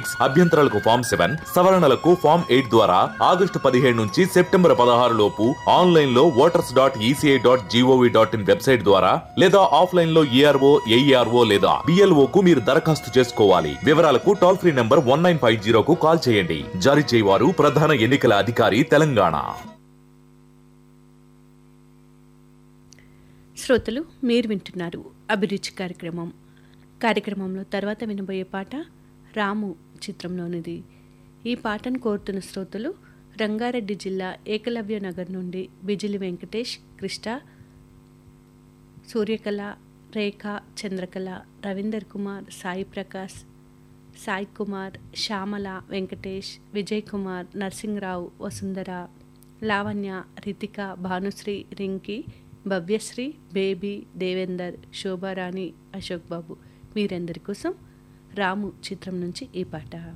six అభ్యంతరాలకు form seven సవరణలకు form eight ద్వారా ఆగస్టు పదిహేడు నుంచి సెప్టెంబర్ పదహారు లోపు ఆన్లైన్ లో voters dot ECI dot GOV dot in website ద్వారా లేదా ఆఫ్లైన్ లో ఈఆర్ఓ ఏఈఆర్ఓ లేదా బిఎల్ఓ కు మీరు దరఖాస్తు చేసుకోవాలి వివరాలకు toll free number one nine five జీరోకు కాల్ చేయండి జారీ చేయవారు ప్రధాన ఎన్నికల అధికారి తెలంగాణ శ్రోతలు మీరు వింటున్నారు అభిరుచి కార్యక్రమం కార్యక్రమంలో తర్వాత వినబోయే పాట రాము చిత్రంలోనిది ఈ పాటను కోరుతున్న శ్రోతలు రంగారెడ్డి జిల్లా ఏకలవ్య నగర్ నుండి బిజిలి వెంకటేష్ కృష్ణ సూర్యకళ రేఖ చంద్రకళ రవీందర్ కుమార్ సాయి ప్రకాష్ సాయి కుమార్ శ్యామల వెంకటేష్ విజయ్ కుమార్ నర్సింగ్రావు వసుంధర లావణ్య రితిక భానుశ్రీ రింకి భవ్యశ్రీ బేబీ దేవేందర్ శోభారాణి అశోక్ బాబు వీరందరి కోసం రాము చిత్రం నుంచి ఈ పాట